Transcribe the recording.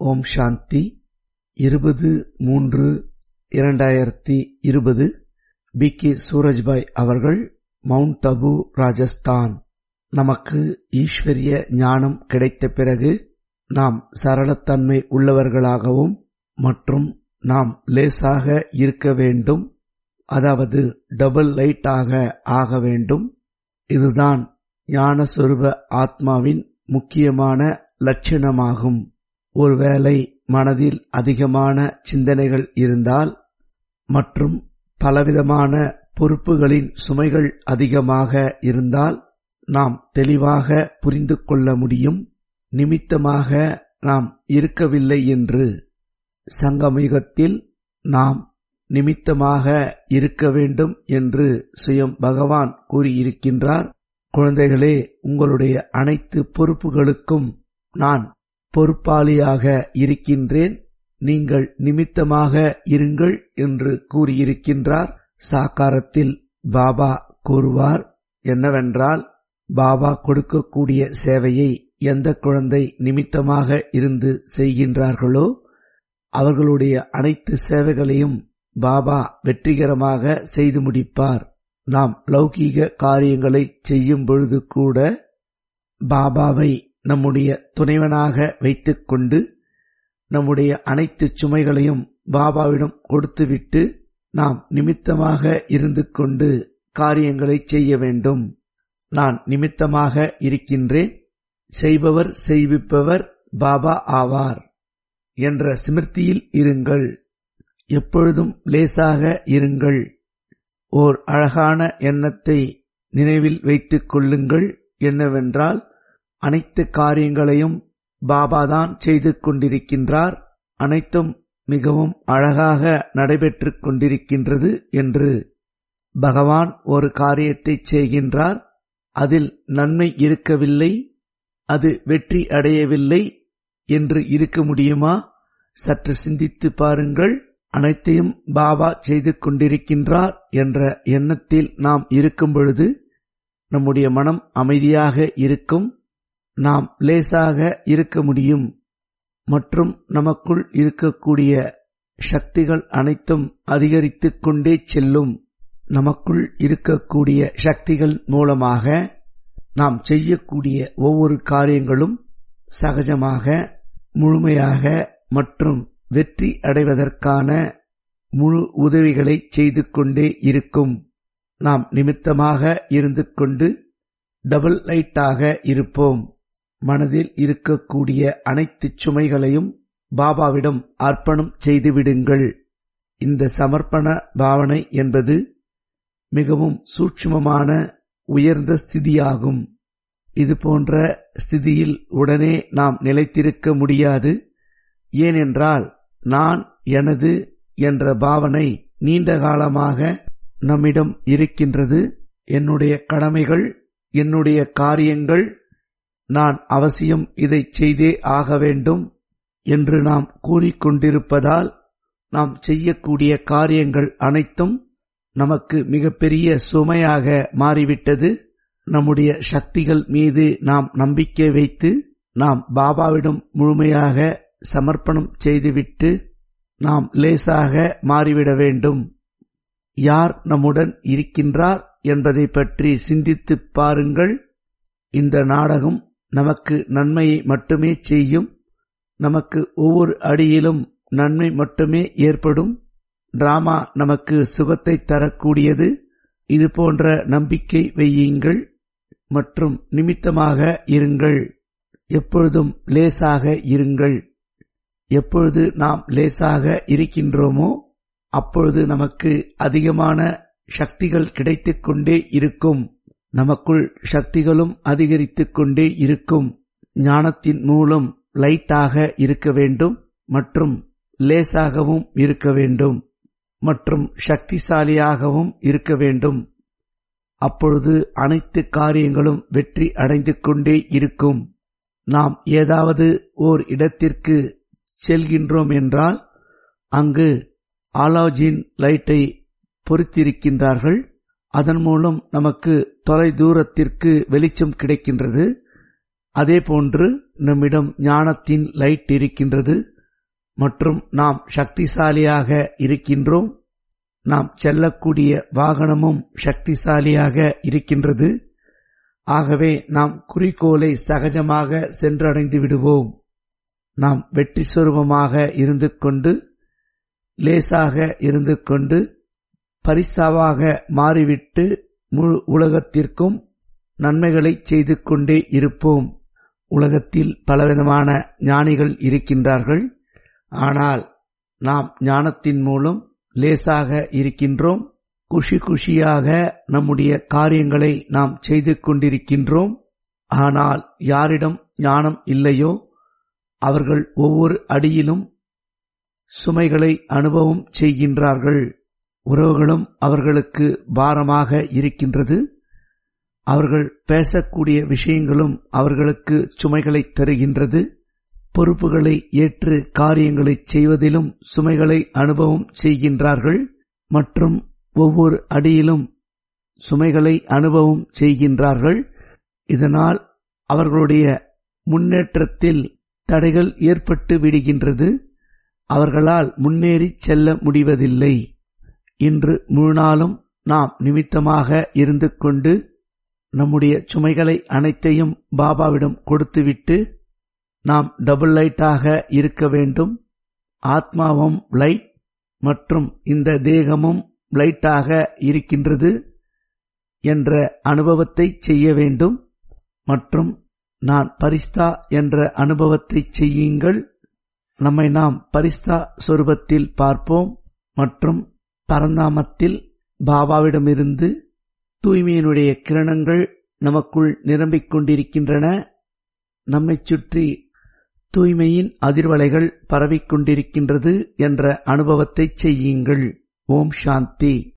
ஓம் சாந்தி இருபது மூன்று இரண்டாயிரத்தி இருபது பி கே சூரஜ்பாய் அவர்கள் மவுண்ட் அபு ராஜஸ்தான் நமக்கு ஈஸ்வரிய ஞானம் கிடைத்த பிறகு நாம் சரளத்தன்மை உள்ளவர்களாகவும் மற்றும் நாம் லேசாக இருக்க வேண்டும் அதாவது டபுள் லைட்டாக ஆக வேண்டும் இதுதான் ஞானஸ்வரூப ஆத்மாவின் முக்கியமான லட்சணமாகும் ஒருவேளை மனதில் அதிகமான சிந்தனைகள் இருந்தால் மற்றும் பலவிதமான பொறுப்புகளின் சுமைகள் அதிகமாக இருந்தால் நாம் தெளிவாக புரிந்து கொள்ள முடியும் நிமித்தமாக நாம் இருக்கவில்லை என்று சங்கமிகத்தில் நாம் நிமித்தமாக இருக்க வேண்டும் என்று சுயம் பகவான் கூறியிருக்கின்றார் குழந்தைகளே உங்களுடைய அனைத்து பொறுப்புகளுக்கும் நான் பொறுப்பாளியாக இருக்கின்றேன் நீங்கள் நிமித்தமாக இருங்கள் என்று கூறியிருக்கின்றார் சாக்காரத்தில் பாபா கூறுவார் என்னவென்றால் பாபா கொடுக்கக்கூடிய சேவையை எந்த குழந்தை நிமித்தமாக இருந்து செய்கின்றார்களோ அவர்களுடைய அனைத்து சேவைகளையும் பாபா வெற்றிகரமாக செய்து முடிப்பார் நாம் லௌகீக காரியங்களை செய்யும் பொழுது கூட பாபாவை நம்முடைய துணைவனாக வைத்துக்கொண்டு நம்முடைய அனைத்து சுமைகளையும் பாபாவிடம் கொடுத்துவிட்டு நாம் நிமித்தமாக இருந்து கொண்டு காரியங்களை செய்ய வேண்டும் நான் நிமித்தமாக இருக்கின்றேன் செய்பவர் செய்விப்பவர் பாபா ஆவார் என்ற சிமிர்த்தியில் இருங்கள் எப்பொழுதும் லேசாக இருங்கள் ஓர் அழகான எண்ணத்தை நினைவில் வைத்துக் கொள்ளுங்கள் என்னவென்றால் அனைத்து காரியங்களையும் பாபாதான் செய்து கொண்டிருக்கின்றார் அனைத்தும் மிகவும் அழகாக நடைபெற்றுக் கொண்டிருக்கின்றது என்று பகவான் ஒரு காரியத்தை செய்கின்றார் அதில் நன்மை இருக்கவில்லை அது வெற்றி அடையவில்லை என்று இருக்க முடியுமா சற்று சிந்தித்து பாருங்கள் அனைத்தையும் பாபா செய்து கொண்டிருக்கின்றார் என்ற எண்ணத்தில் நாம் இருக்கும் பொழுது நம்முடைய மனம் அமைதியாக இருக்கும் நாம் லேசாக இருக்க முடியும் மற்றும் நமக்குள் இருக்கக்கூடிய சக்திகள் அனைத்தும் அதிகரித்துக் கொண்டே செல்லும் நமக்குள் இருக்கக்கூடிய சக்திகள் மூலமாக நாம் செய்யக்கூடிய ஒவ்வொரு காரியங்களும் சகஜமாக முழுமையாக மற்றும் வெற்றி அடைவதற்கான முழு உதவிகளை செய்து கொண்டே இருக்கும் நாம் நிமித்தமாக இருந்து கொண்டு டபுள் லைட்டாக இருப்போம் மனதில் இருக்கக்கூடிய அனைத்து சுமைகளையும் பாபாவிடம் அர்ப்பணம் செய்துவிடுங்கள் இந்த சமர்ப்பண பாவனை என்பது மிகவும் சூட்சுமமான உயர்ந்த ஸ்திதியாகும் இது போன்ற ஸ்திதியில் உடனே நாம் நிலைத்திருக்க முடியாது ஏனென்றால் நான் எனது என்ற பாவனை நீண்ட காலமாக நம்மிடம் இருக்கின்றது என்னுடைய கடமைகள் என்னுடைய காரியங்கள் நான் அவசியம் இதை செய்தே ஆக வேண்டும் என்று நாம் கூறிக்கொண்டிருப்பதால் நாம் செய்யக்கூடிய காரியங்கள் அனைத்தும் நமக்கு மிகப்பெரிய சுமையாக மாறிவிட்டது நம்முடைய சக்திகள் மீது நாம் நம்பிக்கை வைத்து நாம் பாபாவிடம் முழுமையாக சமர்ப்பணம் செய்துவிட்டு நாம் லேசாக மாறிவிட வேண்டும் யார் நம்முடன் இருக்கின்றார் என்பதை பற்றி சிந்தித்து பாருங்கள் இந்த நாடகம் நமக்கு நன்மையை மட்டுமே செய்யும் நமக்கு ஒவ்வொரு அடியிலும் நன்மை மட்டுமே ஏற்படும் டிராமா நமக்கு சுகத்தை தரக்கூடியது இது போன்ற நம்பிக்கை வையுங்கள் மற்றும் நிமித்தமாக இருங்கள் எப்பொழுதும் லேசாக இருங்கள் எப்பொழுது நாம் லேசாக இருக்கின்றோமோ அப்பொழுது நமக்கு அதிகமான சக்திகள் கிடைத்துக் கொண்டே இருக்கும் நமக்குள் சக்திகளும் அதிகரித்துக் கொண்டே இருக்கும் ஞானத்தின் மூலம் லைட்டாக இருக்க வேண்டும் மற்றும் லேசாகவும் இருக்க வேண்டும் மற்றும் சக்திசாலியாகவும் இருக்க வேண்டும் அப்பொழுது அனைத்து காரியங்களும் வெற்றி அடைந்து கொண்டே இருக்கும் நாம் ஏதாவது ஓர் இடத்திற்கு செல்கின்றோம் என்றால் அங்கு ஆலாஜின் லைட்டை பொருத்தியிருக்கின்றார்கள் அதன் மூலம் நமக்கு தொலை தூரத்திற்கு வெளிச்சம் கிடைக்கின்றது அதேபோன்று நம்மிடம் ஞானத்தின் லைட் இருக்கின்றது மற்றும் நாம் சக்திசாலியாக இருக்கின்றோம் நாம் செல்லக்கூடிய வாகனமும் சக்திசாலியாக இருக்கின்றது ஆகவே நாம் குறிக்கோளை சகஜமாக சென்றடைந்து விடுவோம் நாம் வெற்றி சொரூபமாக இருந்து கொண்டு லேசாக இருந்து கொண்டு பரிசாவாக மாறிவிட்டு முழு உலகத்திற்கும் நன்மைகளை செய்து கொண்டே இருப்போம் உலகத்தில் பலவிதமான ஞானிகள் இருக்கின்றார்கள் ஆனால் நாம் ஞானத்தின் மூலம் லேசாக இருக்கின்றோம் குஷி குஷியாக நம்முடைய காரியங்களை நாம் செய்து கொண்டிருக்கின்றோம் ஆனால் யாரிடம் ஞானம் இல்லையோ அவர்கள் ஒவ்வொரு அடியிலும் சுமைகளை அனுபவம் செய்கின்றார்கள் உறவுகளும் அவர்களுக்கு பாரமாக இருக்கின்றது அவர்கள் பேசக்கூடிய விஷயங்களும் அவர்களுக்கு சுமைகளை தருகின்றது பொறுப்புகளை ஏற்று காரியங்களை செய்வதிலும் சுமைகளை அனுபவம் செய்கின்றார்கள் மற்றும் ஒவ்வொரு அடியிலும் சுமைகளை அனுபவம் செய்கின்றார்கள் இதனால் அவர்களுடைய முன்னேற்றத்தில் தடைகள் ஏற்பட்டு விடுகின்றது அவர்களால் முன்னேறி செல்ல முடிவதில்லை இன்று முழு நாளும் நாம் நிமித்தமாக இருந்து கொண்டு நம்முடைய சுமைகளை அனைத்தையும் பாபாவிடம் கொடுத்துவிட்டு நாம் டபுள் லைட்டாக இருக்க வேண்டும் ஆத்மாவும் லைட் மற்றும் இந்த தேகமும் லைட்டாக இருக்கின்றது என்ற அனுபவத்தை செய்ய வேண்டும் மற்றும் நான் பரிஸ்தா என்ற அனுபவத்தை செய்யுங்கள் நம்மை நாம் பரிஸ்தா சொரூபத்தில் பார்ப்போம் மற்றும் பரந்தாமத்தில் பாபாவிடமிருந்து தூய்மையினுடைய கிரணங்கள் நமக்குள் நிரம்பிக் கொண்டிருக்கின்றன நம்மைச் சுற்றி தூய்மையின் அதிர்வலைகள் பரவிக் கொண்டிருக்கின்றது என்ற அனுபவத்தை செய்யுங்கள் ஓம் சாந்தி